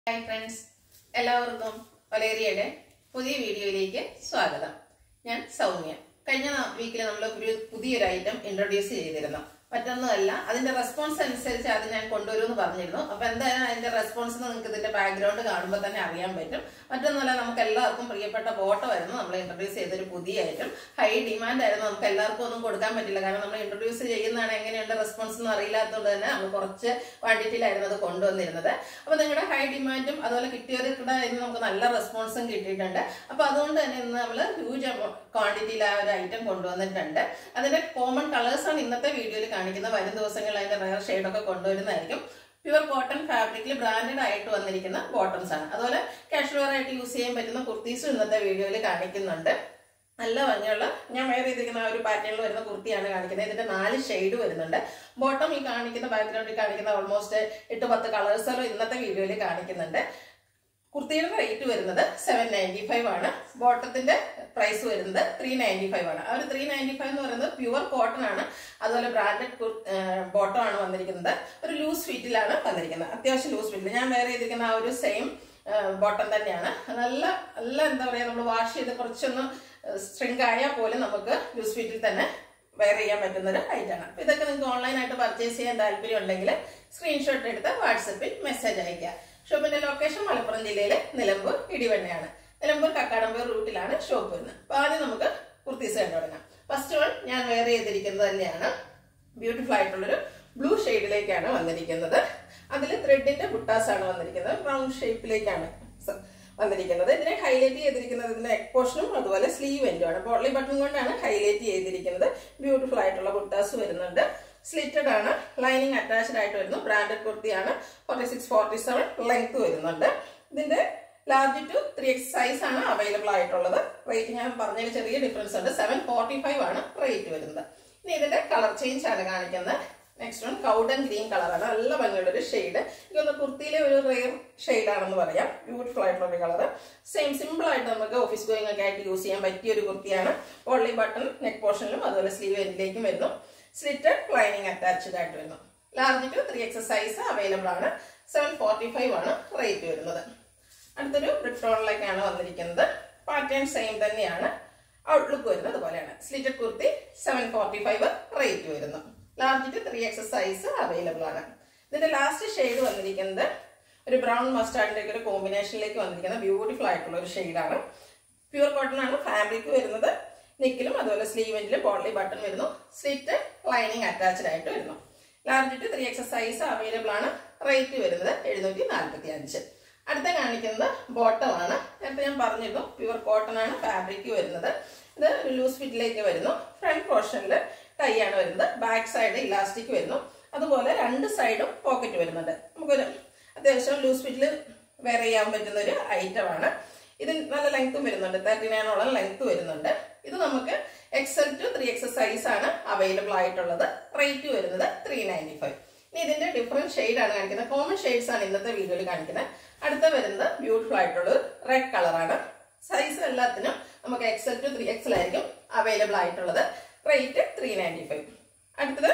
hi friends എല്ലാവർക്കും ഒലേറിയയുടെ പുതിയ വീഡിയോയിലേക്ക് സ്വാഗതം ഞാൻ സൗമ്യ കഴിഞ്ഞ വീക്കിൽ നമ്മൾ ഒരു പുതിയൊരു ഐറ്റം ഇൻട്രൊഡ്യൂസ് ചെയ്തിരുന്നു മറ്റൊന്നുമല്ല അതിന്റെ റെസ്പോൺസ് അനുസരിച്ച് അത് ഞാൻ കൊണ്ടുവരുമെന്ന് പറഞ്ഞിരുന്നു അപ്പൊ എന്തായാലും അതിന്റെ റെസ്പോൺസ് നിങ്ങൾക്ക് ഇതിന്റെ ബാക്ക്ഗ്രൗണ്ട് കാണുമ്പോൾ തന്നെ അറിയാൻ പറ്റും മറ്റൊന്നുമല്ല നമുക്ക് എല്ലാവർക്കും പ്രിയപ്പെട്ട ബോട്ടോ ആയിരുന്നു നമ്മൾ ഇൻട്രൊഡ്യൂസ് ചെയ്തൊരു പുതിയ ഐറ്റം ഹൈ ഡിമാൻഡ് ആയിരുന്നു നമുക്ക് എല്ലാവർക്കും ഒന്നും കൊടുക്കാൻ പറ്റില്ല കാരണം നമ്മൾ ഇൻട്രൊഡ്യൂസ് ചെയ്യുന്നതാണ് എങ്ങനെയുണ്ട് റെസ്പോൺസ് എന്ന് അറിയില്ലാത്തതുകൊണ്ട് തന്നെ നമ്മൾ കുറച്ച് ക്വാണ്ടിറ്റിയിലായിരുന്നു അത് കൊണ്ടുവന്നിരുന്നത് അപ്പൊ നിങ്ങളുടെ ഹൈ ഡിമാൻഡും അതുപോലെ കിട്ടിയവരുടെ ഇന്ന് നമുക്ക് നല്ല റെസ്പോൺസും കിട്ടിയിട്ടുണ്ട് അപ്പൊ അതുകൊണ്ട് തന്നെ ഇന്ന് നമ്മൾ ഹ്യൂജ് ക്വാണ്ടിറ്റിയിൽ ആ ഒരു ഐറ്റം കൊണ്ടുവന്നിട്ടുണ്ട് അതിന്റെ കോമൺ കളേഴ്സ് ആണ് ഇന്നത്തെ വീഡിയോയിൽ കാണിക്കുന്നത് വരും ദിവസങ്ങളിൽ അതിന്റെ റയർ ഷെയ്ഡൊക്കെ കൊണ്ടുവരുന്നതായിരിക്കും പ്യുവർ കോട്ടൺ ഫാബ്രിക്കിൽ ബ്രാൻഡഡ് ആയിട്ട് വന്നിരിക്കുന്ന ബോട്ടംസ് ആണ് അതുപോലെ കാഷ്വൽ ആയിട്ട് യൂസ് ചെയ്യാൻ പറ്റുന്ന കുർത്തീസും ഇന്നത്തെ വീഡിയോയിൽ കാണിക്കുന്നുണ്ട് നല്ല ഭംഗിയുള്ള ഞാൻ വേറെ ചെയ്തിരിക്കുന്ന ആ ഒരു പാറ്റേണിൽ വരുന്ന കുർത്തിയാണ് കാണിക്കുന്നത് ഇതിന്റെ നാല് ഷെയ്ഡ് വരുന്നുണ്ട് ബോട്ടം ഈ കാണിക്കുന്ന ബാക്ക്ഗ്രൗണ്ടിൽ കാണിക്കുന്ന ഓൾമോസ്റ്റ് എട്ട് പത്ത് കളേഴ്സോളം ഇന്നത്തെ വീഡിയോയിൽ കാണിക്കുന്നുണ്ട് കുർത്തിയുടെ റേറ്റ് വരുന്നത് സെവൻ നയൻറ്റി ഫൈവ് ആണ് ബോട്ടത്തിന്റെ പ്രൈസ് വരുന്നത് ത്രീ നയൻറ്റി ഫൈവ് ആണ് ആ ഒരു ത്രീ നയൻറ്റി ഫൈവ് എന്ന് പറയുന്നത് പ്യുവർ കോട്ടൺ ആണ് അതുപോലെ ബ്രാൻഡഡ് ബോട്ടം ആണ് വന്നിരിക്കുന്നത് ഒരു ലൂസ് ഫിറ്റിലാണ് വന്നിരിക്കുന്നത് അത്യാവശ്യം ലൂസ് ഫിറ്റിൽ ഞാൻ വേറെ ചെയ്തിരിക്കുന്ന ആ ഒരു സെയിം ബോട്ടം തന്നെയാണ് നല്ല നല്ല എന്താ പറയുക നമ്മൾ വാഷ് ചെയ്ത് കുറച്ചൊന്ന് സ്ട്രിങ് ആയാൽ പോലും നമുക്ക് ലൂസ് ഫിറ്റിൽ തന്നെ വെയർ ചെയ്യാൻ പറ്റുന്ന ഒരു ഐറ്റാണ് അപ്പൊ ഇതൊക്കെ നിങ്ങൾക്ക് ഓൺലൈനായിട്ട് പർച്ചേസ് ചെയ്യാൻ താല്പര്യം ഉണ്ടെങ്കിൽ സ്ക്രീൻഷോട്ട് എടുത്ത് വാട്സപ്പിൽ മെസ്സേജ് അയക്കുക ഷോപ്പിന്റെ ലൊക്കേഷൻ മലപ്പുറം ജില്ലയിലെ നിലമ്പൂർ ഇടിവണ്ണയാണ് നിലമ്പൂർ കക്കാടമ്പൂർ റൂട്ടിലാണ് ഷോപ്പ് വരുന്നത് അപ്പൊ ആദ്യം നമുക്ക് കുർത്തീസ് കണ്ടു തുടങ്ങാം ഫസ്റ്റ് വൺ ഞാൻ വെയർ ചെയ്തിരിക്കുന്നത് തന്നെയാണ് ബ്യൂട്ടിഫുൾ ആയിട്ടുള്ളൊരു ബ്ലൂ ഷെയ്ഡിലേക്കാണ് വന്നിരിക്കുന്നത് അതിൽ ത്രെഡിന്റെ ബുട്ടാസ് ആണ് വന്നിരിക്കുന്നത് ബ്രൗൺ ഷേപ്പിലേക്കാണ് വന്നിരിക്കുന്നത് ഇതിനെ ഹൈലൈറ്റ് ചെയ്തിരിക്കുന്നത് ഇതിന്റെ നെക്ക് പോർഷനും അതുപോലെ സ്ലീവ് എൻഡും ആണ് പോളി ബട്ടൺ കൊണ്ടാണ് ഹൈലൈറ്റ് ചെയ്തിരിക്കുന്നത് ബ്യൂട്ടിഫുൾ ആയിട്ടുള്ള ബുട്ടാസ് വരുന്നുണ്ട് സ്ലിറ്റഡ് ആണ് ലൈനിങ് അറ്റാച്ച്ഡ് ആയിട്ട് വരുന്നു ബ്രാൻഡഡ് കുർത്തിയാണ് forty six forty seven length വരുന്നുണ്ട് ഇതിന്റെ large two three X size ആണ് അവൈലബിൾ ആയിട്ടുള്ളത് റേറ്റ് ഞാൻ പറഞ്ഞതിൽ ചെറിയ ഡിഫറൻസ് ഉണ്ട് സെവൻ ഫോർട്ടി ഫൈവ് ആണ് റേറ്റ് വരുന്നത് ഇനി ഇതിന്റെ കളർ ചേഞ്ച് ആണ് കാണിക്കുന്നത് നെക്സ്റ്റ് വൺ കൗഡൻ ഗ്രീൻ കളറാണ് നല്ല ഭംഗിയുള്ള ഒരു ഷെയ്ഡ് ഇതൊന്ന് കുർത്തിയിലെ ഒരു റെയർ ഷെയ്ഡാണെന്ന് പറയാം ബ്യൂട്ടിഫുൾ ആയിട്ടുള്ള ഒരു കളർ സെയിം സിമ്പിൾ ആയിട്ട് നമുക്ക് ഓഫീസ് ഗോയിങ് ഒക്കെ ആയിട്ട് യൂസ് ചെയ്യാൻ പറ്റിയ ഒരു കുർത്തിയാണ് ഓൺലി ബട്ടൺ നെക്ക് പോർഷനിലും അതുപോലെ സ്ലീവ് എൻഡിലേക്കും വരുന്നു സ്ലിറ്റഡ് ലൈനിങ് അറ്റാച്ച്ഡ് ആയിട്ട് വരുന്നു large two three X size available ആണ് സെവൻ ഫോർട്ടി ഫൈവ് ആണ് റേറ്റ് വരുന്നത് അടുത്തൊരു ബ്രിക് ടോണിലേക്കാണ് വന്നിരിക്കുന്നത് പാറ്റേൺ സെയിം തന്നെയാണ് ഔട്ട്ലുക്ക് വരുന്നത് പോലെയാണ് slitted kurti seven forty five rate വരുന്നു large two three X size available ആണ് ഇതിന്റെ ലാസ്റ്റ് ഷെയ്ഡ് വന്നിരിക്കുന്നത് ഒരു ബ്രൗൺ മസ്റ്റാർഡിന്റെ ഒരു കോമ്പിനേഷനിലേക്ക് വന്നിരിക്കുന്ന ബ്യൂട്ടിഫുൾ ആയിട്ടുള്ള ഒരു ഷെയ്ഡാണ് പ്യൂർ കോട്ടൺ ആണ് ഫാബ്രിക് വരുന്നത് നെക്കിലും അതുപോലെ സ്ലീവെന്റിലും ബോഡി ബട്ടൺ വരുന്നു സ്ലിറ്റ് ലൈനിങ് അറ്റാച്ച്ഡ് ആയിട്ട് വരുന്നു large two three X size available ആണ് റേറ്റ് വരുന്നത് എഴുന്നൂറ്റി നാൽപ്പത്തി അഞ്ച് അടുത്ത കാണിക്കുന്നത് ബോട്ടം ആണ് നേരത്തെ ഞാൻ പറഞ്ഞിരുന്നു പ്യുവർ കോട്ടൺ ആണ് ഫാബ്രിക് വരുന്നത് ഇത് ഒരു ലൂസ് ഫിറ്റിലേക്ക് വരുന്നു ഫ്രണ്ട് പോർഷനിൽ ടൈ ആണ് വരുന്നത് ബാക്ക് സൈഡ് ഇലാസ്റ്റിക് വരുന്നു അതുപോലെ രണ്ട് സൈഡും പോക്കറ്റ് വരുന്നുണ്ട് നമുക്കൊരു അത്യാവശ്യം ലൂസ് ഫിറ്റിൽ വെയർ ചെയ്യാൻ പറ്റുന്ന ഒരു ഐറ്റം ആണ് ഇത് നല്ല ലെങ്ത്തും വരുന്നുണ്ട് തേർട്ടി നയനോളം ലെങ്ത് വരുന്നുണ്ട് ഇത് നമുക്ക് XL two three X size ആണ് അവൈലബിൾ ആയിട്ടുള്ളത് റേറ്റ് വരുന്നത് ത്രീ നയൻറ്റി ഫൈവ് ഇനി ഇതിന്റെ ഡിഫറെന്റ് ഷെയ്ഡ് ആണ് കാണിക്കുന്നത് കോമൺ ഷെയ്ഡ്സ് ആണ് ഇന്നത്തെ വീഡിയോയിൽ കാണിക്കുന്നത് അടുത്ത വരുന്നത് ബ്യൂട്ടിഫുൾ ആയിട്ടുള്ള റെഡ് കളറാണ് സൈസ് എല്ലാത്തിനും നമുക്ക് എക്സൽ ടു ത്രീ എക്സൽ ആയിരിക്കും അവൈലബിൾ ആയിട്ടുള്ളത് റേറ്റ് ത്രീ നയൻറ്റി ഫൈവ് അടുത്തത്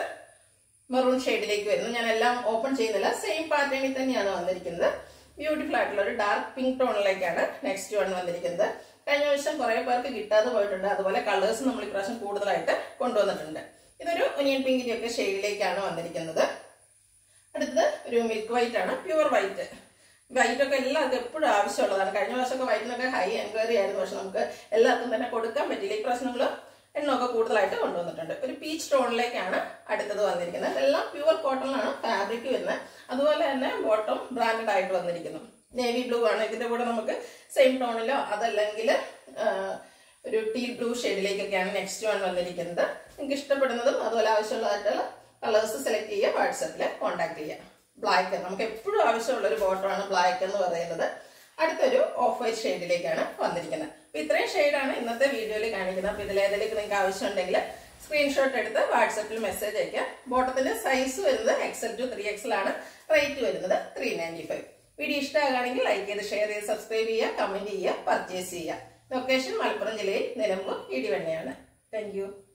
മെറൂൺ ഷെയ്ഡിലേക്ക് വരുന്നു ഞാൻ എല്ലാം ഓപ്പൺ ചെയ്യുന്നില്ല സെയിം പാറ്റേണിൽ തന്നെയാണ് വന്നിരിക്കുന്നത് ബ്യൂട്ടിഫുൾ ആയിട്ടുള്ള ഒരു ഡാർക്ക് പിങ്ക് ടോണിലേക്കാണ് നെക്സ്റ്റ് വൺ വന്നിരിക്കുന്നത് കഴിഞ്ഞ വർഷം കുറെ പേർക്ക് കിട്ടാതെ പോയിട്ടുണ്ട് അതുപോലെ കളേഴ്സ് നമ്മൾ ഇപ്രാവശ്യം കൂടുതലായിട്ട് കൊണ്ടുവന്നിട്ടുണ്ട് ഇതൊരു ഒനിയൻ പിങ്കിന്റെ ഒക്കെ ഷെയ്ഡിലേക്കാണ് വന്നിരിക്കുന്നത് അടുത്തത് ഒരു മിൽക്ക് വൈറ്റ് ആണ് പ്യുവർ വൈറ്റ് വൈറ്റ് ഒക്കെ എല്ലാവർക്കും എപ്പോഴും ആവശ്യമുള്ളതാണ് കഴിഞ്ഞ വർഷമൊക്കെ വൈറ്റിനൊക്കെ ഹൈ എൻക്വയറി ആയിരുന്നു പക്ഷെ നമുക്ക് എല്ലാവർക്കും തന്നെ കൊടുക്കാൻ പറ്റില്ല ഇപ്രാവശ്യം നമ്മൾ എണ്ണമൊക്കെ കൂടുതലായിട്ട് കൊണ്ടുവന്നിട്ടുണ്ട് ഒരു പീച്ച് ടോണിലേക്കാണ് അടുത്തത് വന്നിരിക്കുന്നത് എല്ലാം പ്യുവർ കോട്ടണിലാണ് ഫാബ്രിക് വരുന്നത് അതുപോലെ തന്നെ ബോട്ടം ബ്രാൻഡഡ് ആയിട്ട് വന്നിരിക്കുന്നു നേവി ബ്ലൂ ആണ് ഇതിന്റെ കൂടെ നമുക്ക് സെയിം ടോണിലോ അതല്ലെങ്കിൽ ഒരു ടീ ബ്ലൂ ഷെയ്ഡിലേക്കൊക്കെയാണ് നെക്സ്റ്റ് വൺ വന്നിരിക്കുന്നത് നിങ്ങൾക്ക് ഇഷ്ടപ്പെടുന്നതും അതുപോലെ ആവശ്യമുള്ളതായിട്ടുള്ള കളേഴ്സ് സെലക്ട് ചെയ്യുക വാട്സപ്പിൽ കോൺടാക്ട് ചെയ്യുക ബ്ലാക്ക് നമുക്ക് എപ്പോഴും ആവശ്യമുള്ള ഒരു ബോട്ടമാണ് ബ്ലാക്ക് എന്ന് പറയുന്നത് അടുത്തൊരു ഓഫ് വൈറ്റ് ഷെയ്ഡിലേക്കാണ് വന്നിരിക്കുന്നത് അപ്പൊ ഇത്രയും ഷെയ്ഡാണ് ഇന്നത്തെ വീഡിയോയിൽ കാണിക്കുന്നത് അപ്പൊ ഇതിലേതിലേക്ക് നിങ്ങൾക്ക് ആവശ്യമുണ്ടെങ്കിൽ സ്ക്രീൻഷോട്ട് എടുത്ത് വാട്സപ്പിൽ മെസ്സേജ് അയക്കുക ബോട്ടത്തിന്റെ സൈസ് വരുന്നത് എക്സൽ ടു ത്രീ എക്സൽ ആണ് റേറ്റ് വരുന്നത് ത്രീ നയൻറ്റി ഫൈവ് വീഡിയോ ഇഷ്ടമാകുകയാണെങ്കിൽ ലൈക്ക് ചെയ്ത് ഷെയർ ചെയ്ത് സബ്സ്ക്രൈബ് ചെയ്യുക കമന്റ് ചെയ്യുക പർച്ചേസ് ചെയ്യുക ലൊക്കേഷൻ മലപ്പുറം ജില്ലയിൽ നിലമ്പൂർ ഇടിവണ്ണയാണ് താങ്ക്